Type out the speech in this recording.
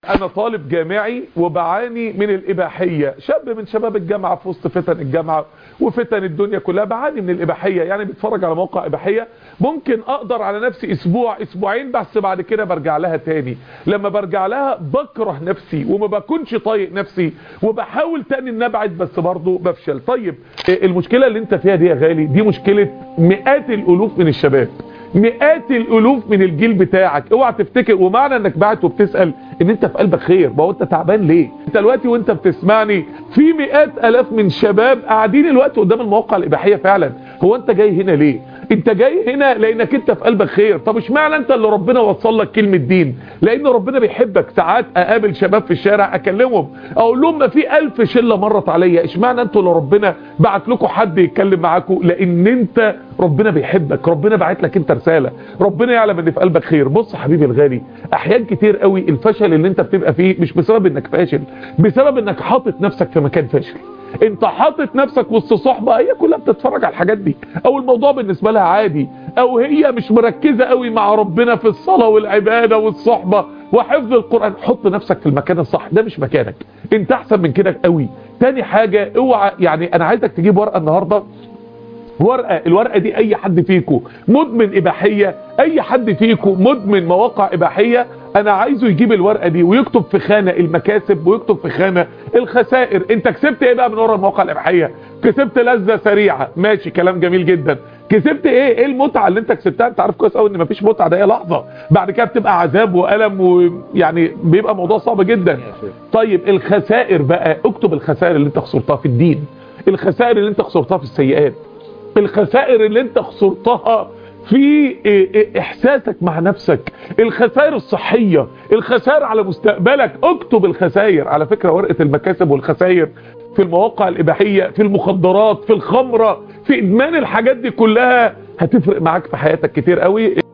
انا طالب جامعي وبعاني من الاباحيه شاب من شباب الجامعه في وسط فتن الجامعه وفتن الدنيا كلها بعاني من الاباحيه يعني بتفرج على موقع اباحيه ممكن اقدر على نفسي اسبوع اسبوعين بس بعد كده برجع لها تاني لما برجع لها بكره نفسي وما بكونش طايق نفسي وبحاول تاني ان ابعد بس برضه بفشل طيب المشكله اللي انت فيها دي يا غالي دي مشكله مئات الالوف من الشباب مئات الالوف من الجيل بتاعك اوعى تفتكر ومعنى انك بعت وبتسال ان انت في قلبك خير ما هو انت تعبان ليه انت دلوقتي وانت بتسمعني في مئات الاف من شباب قاعدين الوقت قدام المواقع الاباحيه فعلا هو انت جاي هنا ليه انت جاي هنا لانك انت في قلبك خير طب اشمعنى انت اللي ربنا وصل لك كلمه دين لان ربنا بيحبك ساعات اقابل شباب في الشارع اكلمهم اقول لهم ما في الف شله مرت عليا اشمعنى انتوا اللي ربنا بعت لكم حد يتكلم معاكم لان انت ربنا بيحبك ربنا بعت لك انت رساله ربنا يعلم ان في قلبك خير بص حبيبي الغالي احيان كتير قوي الفشل اللي انت بتبقى فيه مش بسبب انك فاشل بسبب انك حاطط نفسك في مكان فاشل انت حاطط نفسك وسط صحبه هي كلها بتتفرج على الحاجات دي او الموضوع بالنسبه لها عادي او هي مش مركزه قوي مع ربنا في الصلاه والعباده والصحبه وحفظ القران حط نفسك في المكان الصح ده مش مكانك انت احسن من كده قوي تاني حاجه اوعى يعني انا عايزك تجيب ورقه النهارده ورقه الورقه دي اي حد فيكم مدمن اباحيه اي حد فيكم مدمن مواقع اباحيه انا عايزه يجيب الورقه دي ويكتب في خانه المكاسب ويكتب في خانه الخسائر انت كسبت ايه بقى من ورا المواقع الاباحيه كسبت لذه سريعه ماشي كلام جميل جدا كسبت ايه ايه المتعه اللي انت كسبتها انت عارف كويس قوي ان مفيش متعه ده هي لحظه بعد كده بتبقى عذاب والم ويعني بيبقى موضوع صعب جدا طيب الخسائر بقى اكتب الخسائر اللي انت خسرتها في الدين الخسائر اللي انت خسرتها في السيئات الخسائر اللي انت خسرتها في احساسك مع نفسك الخسائر الصحية الخسائر على مستقبلك اكتب الخسائر على فكرة ورقة المكاسب والخسائر في المواقع الاباحية في المخدرات في الخمرة في ادمان الحاجات دي كلها هتفرق معاك في حياتك كتير قوي